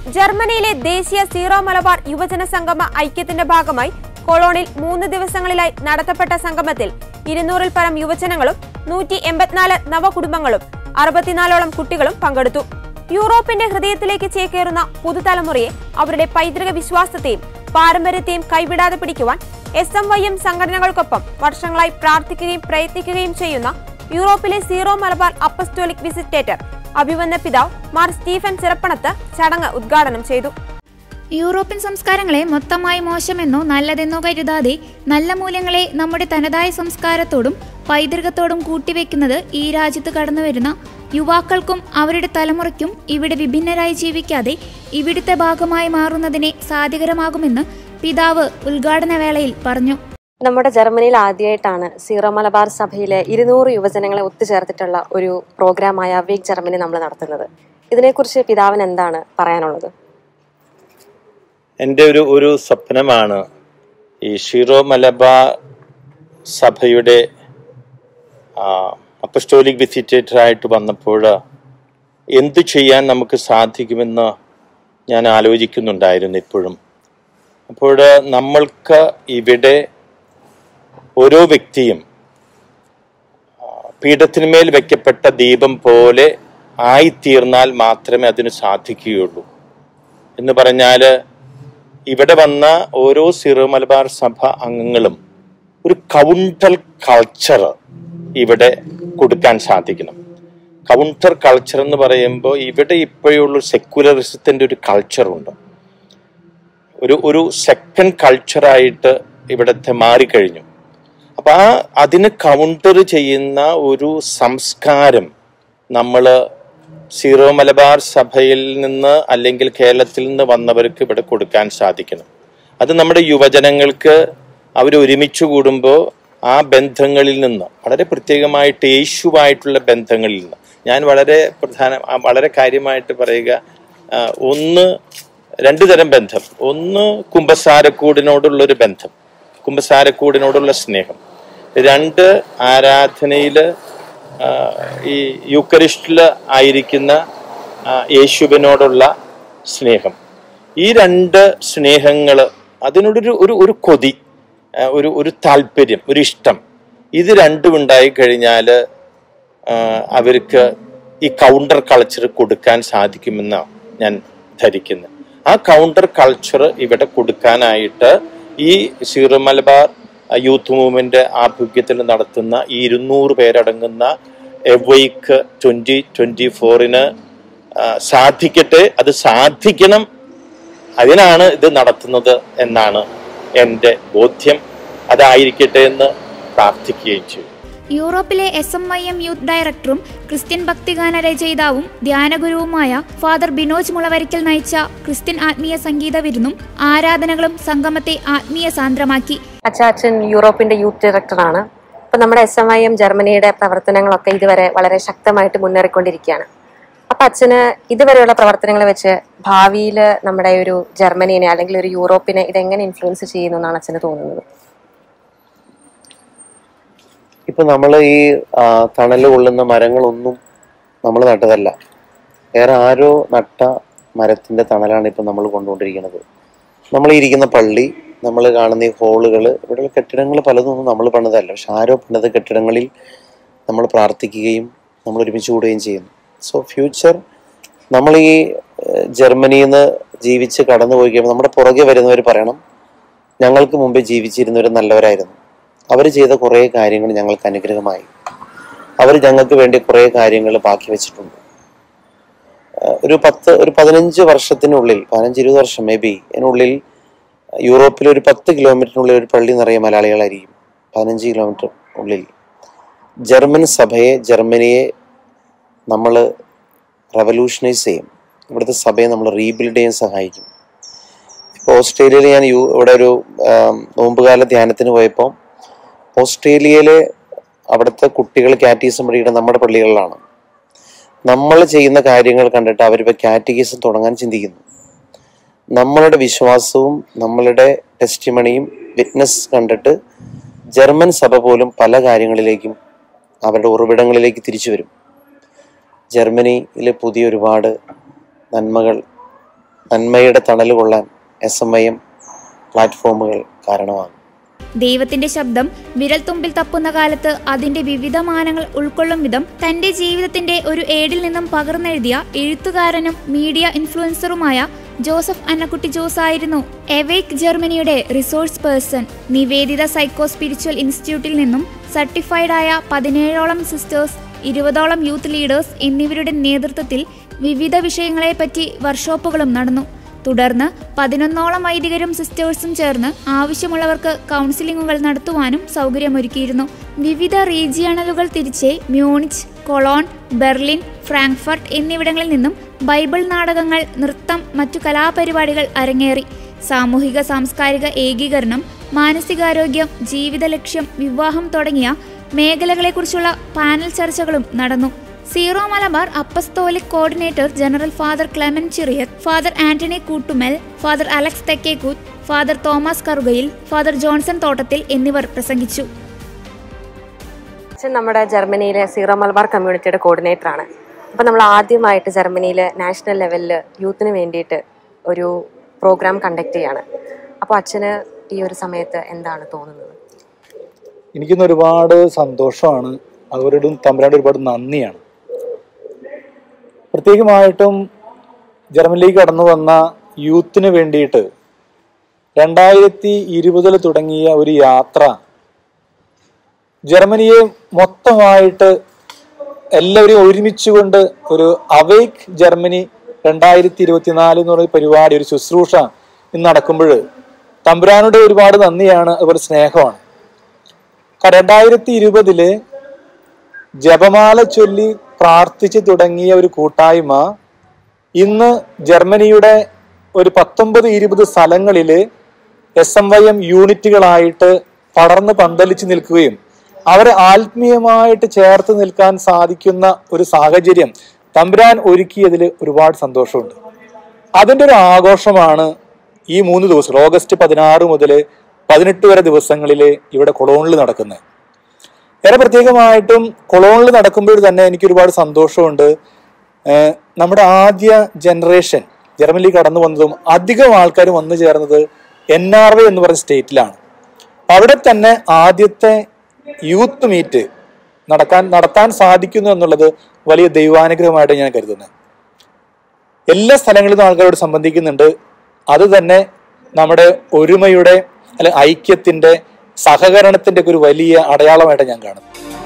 ജർമ്മനിയിലെ ദേശീയ സീറോ മലബാർ യുവജന സംഗമ ഐക്യത്തിന്റെ ഭാഗമായി കൊളോണിൽ മൂന്ന് ദിവസങ്ങളിലായി നടത്തപ്പെട്ട സംഗമത്തിൽ ഇരുന്നൂറിൽ പരം യുവജനങ്ങളും നൂറ്റി എൺപത്തിനാല് നവകുടുംബങ്ങളും അറുപത്തിനാലോളം കുട്ടികളും പങ്കെടുത്തു യൂറോപ്പിന്റെ ഹൃദയത്തിലേക്ക് ചേക്കേറുന്ന പുതുതലമുറയെ അവരുടെ പൈതൃക വിശ്വാസത്തെയും പാരമ്പര്യത്തെയും കൈവിടാതെ പിടിക്കുവാൻ എസ് എം വൈ എം സംഘടനകൾക്കൊപ്പം വർഷങ്ങളായി പ്രാർത്ഥിക്കുകയും പ്രയത്നിക്കുകയും ചെയ്യുന്ന യൂറോപ്പിലെ സീറോ മലബാർ അപ്പസ്റ്റോലിക് വിസിറ്റേറ്റർ അഭിവന്ദ പിതാവ് മാർ സ്റ്റീഫൻ ചിറപ്പണത്ത് ചടങ്ങ് ഉദ്ഘാടനം ചെയ്തു യൂറോപ്യൻ സംസ്കാരങ്ങളെ മൊത്തമായി മോശമെന്നോ നല്ലതെന്നോ കരുതാതെ നല്ല മൂല്യങ്ങളെ നമ്മുടെ തനതായ സംസ്കാരത്തോടും പൈതൃകത്തോടും കൂട്ടിവെക്കുന്നത് ഈ രാജ്യത്ത് കടന്നുവരുന്ന യുവാക്കൾക്കും അവരുടെ തലമുറയ്ക്കും ഇവിടെ വിഭിന്നരായി ജീവിക്കാതെ ഇവിടുത്തെ ഭാഗമായി മാറുന്നതിനെ സാധ്യകരമാകുമെന്ന് പിതാവ് ഉദ്ഘാടന വേളയിൽ പറഞ്ഞു നമ്മുടെ ജർമ്മനിയിൽ ആദ്യമായിട്ടാണ് സീറോ മലബാർ സഭയിലെ ഇരുന്നൂറ് യുവജനങ്ങളെ ഒത്തുചേർത്തിട്ടുള്ള ഒരു പ്രോഗ്രാമായ വീക്ക് ജർമ്മനി നമ്മൾ നടത്തുന്നത് ഇതിനെക്കുറിച്ച് പിതാവിന് എന്താണ് പറയാനുള്ളത് എൻ്റെ ഒരു ഒരു സ്വപ്നമാണ് ഈ ഷീറോ മലബാർ സഭയുടെ അപ്പസ്റ്റോലിക് വിസിറ്റേറ്ററായിട്ട് വന്നപ്പോൾ എന്തു ചെയ്യാൻ നമുക്ക് സാധിക്കുമെന്ന് ഞാൻ ആലോചിക്കുന്നുണ്ടായിരുന്നു ഇപ്പോഴും അപ്പോൾ നമ്മൾക്ക് ഇവിടെ ഓരോ വ്യക്തിയും ആ, പീഠത്തിന്മേൽ വെക്കപ്പെട്ട ദീപം പോലെ ആയിത്തീർന്നാൽ മാത്രമേ അതിന് സാധിക്കുകയുള്ളൂ എന്ന് പറഞ്ഞാൽ ഇവിടെ വന്ന ഓരോ സിറോ മലബാർ സഭ അംഗങ്ങളും ഒരു കൗണ്ടർ കൾച്ചർ ഇവിടെ കൊടുക്കാൻ സാധിക്കണം കൗണ്ടർ കൾച്ചർ എന്ന് പറയുമ്പോൾ ഇവിടെ ഇപ്പോഴുള്ള സെക്യുലറിസത്തിന്റെ ഒരു കൾച്ചറുണ്ട് ഒരു ഒരു സെക്കൻഡ് കൾച്ചറായിട്ട് ഇവിടുത്തെ മാറിക്കഴിഞ്ഞു അപ്പൊ ആ അതിന് കൗണ്ടർ ചെയ്യുന്ന ഒരു സംസ്കാരം നമ്മൾ സീറോ മലബാർ സഭയിൽ നിന്ന് അല്ലെങ്കിൽ കേരളത്തിൽ നിന്ന് വന്നവർക്ക് ഇവിടെ കൊടുക്കാൻ സാധിക്കണം അത് നമ്മുടെ യുവജനങ്ങൾക്ക് അവർ ഒരുമിച്ച് കൂടുമ്പോൾ ആ ബന്ധങ്ങളിൽ നിന്ന് വളരെ പ്രത്യേകമായിട്ട് യേശുവായിട്ടുള്ള ബന്ധങ്ങളിൽ നിന്ന് ഞാൻ വളരെ പ്രധാന ആ വളരെ കാര്യമായിട്ട് പറയുക ആ, ഒന്ന് രണ്ടു തരം ബന്ധം ഒന്ന് കുംഭസാരക്കൂടിനോടുള്ളൊരു ബന്ധം കുംഭസാരക്കൂടിനോടുള്ള സ്നേഹം രണ്ട് ആരാധനയില് ആ, ഈ യൂക്കറിസ്റ്റില് ആയിരിക്കുന്ന ആ, യേശുവിനോടുള്ള സ്നേഹം ഈ രണ്ട് സ്നേഹങ്ങൾ അതിനോടൊരു ഒരു ഒരു കൊതി ആ, ഒരു ഒരു താല്പര്യം ഒരു ഇഷ്ടം ഇത് രണ്ടും ഉണ്ടായി കഴിഞ്ഞാൽ അവർക്ക് ഈ കൗണ്ടർ കൾച്ചർ കൊടുക്കാൻ സാധിക്കുമെന്നാണ് ഞാൻ ധരിക്കുന്നത് ആ കൗണ്ടർ കൾച്ചർ ഇവിടെ കൊടുക്കാനായിട്ട് ഈ സീറോ മലബാർ യൂത്ത് മൂവ്മെന്റ് ആഭിമുഖ്യത്തിൽ നടത്തുന്ന ഈ ഇരുന്നൂറ് പേരടങ്ങുന്ന എവൈക്ക് ട്വന്റി ട്വന്റി ഫോറിന് സാധിക്കട്ടെ അത് സാധിക്കണം അതിനാണ് ഇത് നടത്തുന്നത് എന്നാണ് എൻ്റെ ബോധ്യം അതായിരിക്കട്ടെ എന്ന് പ്രാർത്ഥിക്കുകയും ചെയ്യും യൂറോപ്പിലെ S M I M youth ഡയറക്ടറും ക്രിസ്ത്യൻ ഭക്തിഗാന രചയിതാവും ധ്യാനഗുരുവുമായ ഫാദർ ബിനോജ് മുളവരിക്കൽ നയിച്ച ക്രിസ്ത്യൻ ആത്മീയ സംഗീത വിരുന്നും ആരാധനകളും സംഗമത്തെ ആത്മീയ സാന്ദ്രമാക്കി അച്ചാച്ചൻ യൂറോപ്പിന്റെ യൂത്ത് ഡയറക്ടറാണ് ഇപ്പൊ നമ്മുടെ എസ് എം ഐ എം ജർമ്മനിയുടെ പ്രവർത്തനങ്ങളൊക്കെ ഇതുവരെ വളരെ ശക്തമായിട്ട് മുന്നേറിക്കൊണ്ടിരിക്കുകയാണ് അപ്പൊ അച്ഛന് ഇതുവരെയുള്ള പ്രവർത്തനങ്ങൾ വെച്ച് ഭാവിയിൽ നമ്മുടെ ഒരു ജർമ്മനിനെ അല്ലെങ്കിൽ ഒരു യൂറോപ്പിനെ ഇതെങ്ങനെ ഇൻഫ്ലുവൻസ് ചെയ്യുന്നു എന്നാണ് അച്ഛന് തോന്നുന്നത് ഇപ്പൊ നമ്മൾ ഈ ആ, തണല് കൊള്ളുന്ന മരങ്ങളൊന്നും നമ്മൾ നട്ടതല്ല വേറെ ആരോ നട്ട മരത്തിന്റെ തണലാണ് ഇപ്പൊ നമ്മൾ കൊണ്ടുകൊണ്ടിരിക്കുന്നത് നമ്മൾ ഈ ഇരിക്കുന്ന പള്ളി നമ്മൾ കാണുന്ന ഈ ഹോളുകൾ ഇവിടെയുള്ള കെട്ടിടങ്ങൾ പലതും ഒന്നും നമ്മൾ പണിതല്ല പക്ഷെ ആരോ പണിത കെട്ടിടങ്ങളിൽ നമ്മൾ പ്രാർത്ഥിക്കുകയും നമ്മൾ ഒരുമിച്ച് കൂടുകയും ചെയ്യുന്നു സോ ഫ്യൂച്ചർ നമ്മൾ ഈ ഏഹ്, ജർമ്മനിയിൽ നിന്ന് ജീവിച്ച് കടന്നു പോയി കഴിയുമ്പോൾ നമ്മുടെ പുറകെ വരുന്നവർ പറയണം ഞങ്ങൾക്ക് മുമ്പേ ജീവിച്ചിരുന്നവർ നല്ലവരായിരുന്നു അവർ ചെയ്ത കുറേ കാര്യങ്ങൾ ഞങ്ങൾക്ക് അനുഗ്രഹമായി അവർ ഞങ്ങൾക്ക് വേണ്ടി കുറേ കാര്യങ്ങൾ ബാക്കി വെച്ചിട്ടുണ്ട് ആഹ് ഒരു പത്ത് ഒരു പതിനഞ്ച് വർഷത്തിനുള്ളിൽ പതിനഞ്ച് ഇരുപത് വർഷം മേ ബി അതിനുള്ളിൽ യൂറോപ്പിൽ ഒരു പത്ത് കിലോമീറ്ററിനുള്ളിൽ ഒരു പള്ളി നിറയെ മലയാളികളായിരിക്കും പതിനഞ്ച് കിലോമീറ്റർ ഉള്ളിൽ ജർമ്മൻ സഭയെ ജർമ്മനിയെ നമ്മൾ റവല്യൂഷനൈസ് ചെയ്യും ഇവിടുത്തെ സഭയെ നമ്മൾ റീബിൽഡ് ചെയ്യാൻ സഹായിക്കും ഇപ്പോൾ ഓസ്ട്രേലിയയിൽ ഞാൻ യു ഇവിടെ ഒരു ആം, നോമ്പുകാല ധ്യാനത്തിന് പോയപ്പോൾ ഓസ്ട്രേലിയയിലെ അവിടുത്തെ കുട്ടികൾ കാറ്റീസം പഠിക്കുന്നത് നമ്മുടെ പള്ളികളിലാണ് നമ്മൾ ചെയ്യുന്ന കാര്യങ്ങൾ കണ്ടിട്ട് അവരിപ്പോൾ കാറ്റഗീസം തുടങ്ങാൻ ചിന്തിക്കുന്നു നമ്മളുടെ വിശ്വാസവും നമ്മളുടെ ടെസ്റ്റിമണിയും വിറ്റ്നസ് കണ്ടിട്ട് ജർമ്മൻ സഭ പോലും പല കാര്യങ്ങളിലേക്കും അവരുടെ ഉറവിടങ്ങളിലേക്ക് തിരിച്ചു വരും ജർമ്മനിയിൽ പുതിയ ഒരുപാട് നന്മകൾ നന്മയുടെ തണൽ കൊള്ളാൻ എസ് എം ഐ എം പ്ലാറ്റ്ഫോമുകൾ കാരണമാകും ദൈവത്തിന്റെ ശബ്ദം വിരൽത്തുമ്പിൽ തപ്പുന്ന കാലത്ത് അതിന്റെ വിവിധ മാനങ്ങൾ ഉൾക്കൊള്ളും വിധം തന്റെ ജീവിതത്തിന്റെ ഒരു ഏടിൽ നിന്നും പകർന്നെഴുതിയ എഴുത്തുകാരനും മീഡിയ ഇൻഫ്ലുവൻസറുമായ ജോസഫ് അന്നക്കുട്ടി ജോസ് ആയിരുന്നു എവേക്ക് ജർമ്മനിയുടെ resource person Nivedita psycho spiritual ഇൻസ്റ്റിറ്റ്യൂട്ടിൽ നിന്നും സർട്ടിഫൈഡ് ആയ പതിനേഴോളം സിസ്റ്റേഴ്സ് ഇരുപതോളം യൂത്ത് ലീഡേഴ്സ് എന്നിവരുടെ നേതൃത്വത്തിൽ വിവിധ വിഷയങ്ങളെപ്പറ്റി വർക്ക്ഷോപ്പുകളും നടന്നു തുടർന്ന് പതിനൊന്നോളം വൈദികരും സിസ്റ്റേഴ്സും ചേർന്ന് ആവശ്യമുള്ളവർക്ക് കൗൺസിലിങ്ങുകൾ നടത്തുവാനും സൗകര്യമൊരുക്കിയിരുന്നു വിവിധ റീജിയണലുകൾ തിരിച്ച് മ്യൂണിച്ച് കൊളോൺ ബെർലിൻ ഫ്രാങ്ക്ഫർട്ട് എന്നിവിടങ്ങളിൽ നിന്നും ബൈബിൾ നാടകങ്ങൾ നൃത്തം മറ്റു കലാപരിപാടികൾ അരങ്ങേറി സാമൂഹിക സാംസ്കാരിക ഏകീകരണം മാനസികാരോഗ്യം ജീവിത ലക്ഷ്യം വിവാഹം തുടങ്ങിയ മേഖലകളെക്കുറിച്ചുള്ള പാനൽ ചർച്ചകളും നടന്നു Syro Malabar apostolic coordinator general father Clement Chiriyar father Antony Koottumal father Alex Thekkekkooth father Thomas Karukayil father Johnson Thottathil എന്നിവർ പ്രസംഗിച്ചു അച്ഛൻ നമ്മുടെ ജർമ്മനിയിലെ സീറോ മലബാർ കമ്മ്യൂണിറ്റിയുടെ കോർഡിനേറ്ററാണ് അപ്പോൾ നമ്മൾ ആദ്യമായിട്ട് ജർമ്മനിയിൽ നാഷണൽ ലെവലിൽ യൂത്തിന് വേണ്ടിയിട്ട് ഒരു പ്രോഗ്രാം കണ്ടക്ട് ചെയ്യാണ് അപ്പോൾ അച്ഛന് ഈ ഒരു സമയത്ത് എന്താണ് തോന്നുന്നത് എനിക്കിന്ന് ഒരുപാട് സന്തോഷമാണ് അവരോടും തമ്പുരാൻ്റെ ഒരുപാട് നന്ദിയാണ് പ്രത്യേകമായിട്ടും ജർമ്മനിലേക്ക് കടന്നു വന്ന യൂത്തിന് വേണ്ടിയിട്ട് രണ്ടായിരത്തി ഇരുപതിൽ തുടങ്ങിയ ഒരു യാത്ര ജർമ്മനിയെ മൊത്തമായിട്ട് എല്ലാവരെയും ഒരുമിച്ചുകൊണ്ട് ഒരു അവേക്ക് ജർമ്മനി രണ്ടായിരത്തി ഇരുപത്തിനാല് എന്ന് പറയുന്ന പരിപാടി ഒരു ശുശ്രൂഷ ഇന്ന് നടക്കുമ്പോൾ തമ്പുരാനോട് ഒരുപാട് നന്ദിയാണ് അതുപോലെ സ്നേഹമാണ് കാരണം രണ്ടായിരത്തി ഇരുപതില് ജപമാല ചൊല്ലി പ്രാർത്ഥിച്ചു തുടങ്ങിയ ഒരു കൂട്ടായ്മ ഇന്ന് ജർമ്മനിയുടെ ഒരു പത്തൊമ്പത് ഇരുപത് സ്ഥലങ്ങളിൽ എസ് എം വൈ എം യൂണിറ്റുകളായിട്ട് പടർന്ന് പന്തലിച്ച് നിൽക്കുകയും അവരെ ആത്മീയമായിട്ട് ചേർത്ത് നിൽക്കാൻ സാധിക്കുന്ന ഒരു സാഹചര്യം തമ്പുരാൻ ഒരുക്കിയതിൽ ഒരുപാട് സന്തോഷമുണ്ട് അതിൻ്റെ ഒരു ആഘോഷമാണ് ഈ മൂന്ന് ദിവസം ഓഗസ്റ്റ് പതിനാറ് മുതൽ പതിനെട്ട് വരെ ദിവസങ്ങളിൽ ഇവിടെ കൊളോണിൽ നടക്കുന്നത് ഏറെ പ്രത്യേകമായിട്ടും കൊളോണിൽ നടക്കുമ്പോൾ തന്നെ എനിക്ക് ഒരുപാട് സന്തോഷമുണ്ട് ഏഹ് നമ്മുടെ ആദ്യ ജനറേഷൻ ജർമ്മനിയിൽ കടന്നു വന്നതും അധികം ആൾക്കാർ വന്നു ചേർന്നത് എൻ ആർ വൈ എന്ന് പറഞ്ഞ സ്റ്റേറ്റിലാണ് അപ്പൊ അവിടെ തന്നെ ആദ്യത്തെ യൂത്ത് മീറ്റ് നടക്കാൻ നടത്താൻ സാധിക്കുന്നു എന്നുള്ളത് വലിയ ദൈവാനുഗ്രഹമായിട്ട് ഞാൻ കരുതുന്നത് എല്ലാ സ്ഥലങ്ങളിലും ആൾക്കാരോട് സംബന്ധിക്കുന്നുണ്ട് അത് തന്നെ നമ്മുടെ ഒരുമയുടെ അല്ലെ ഐക്യത്തിന്റെ സഹകരണത്തിന്റെ ഒക്കെ ഒരു വലിയ അടയാളമായിട്ട് ഞാൻ കാണുന്നു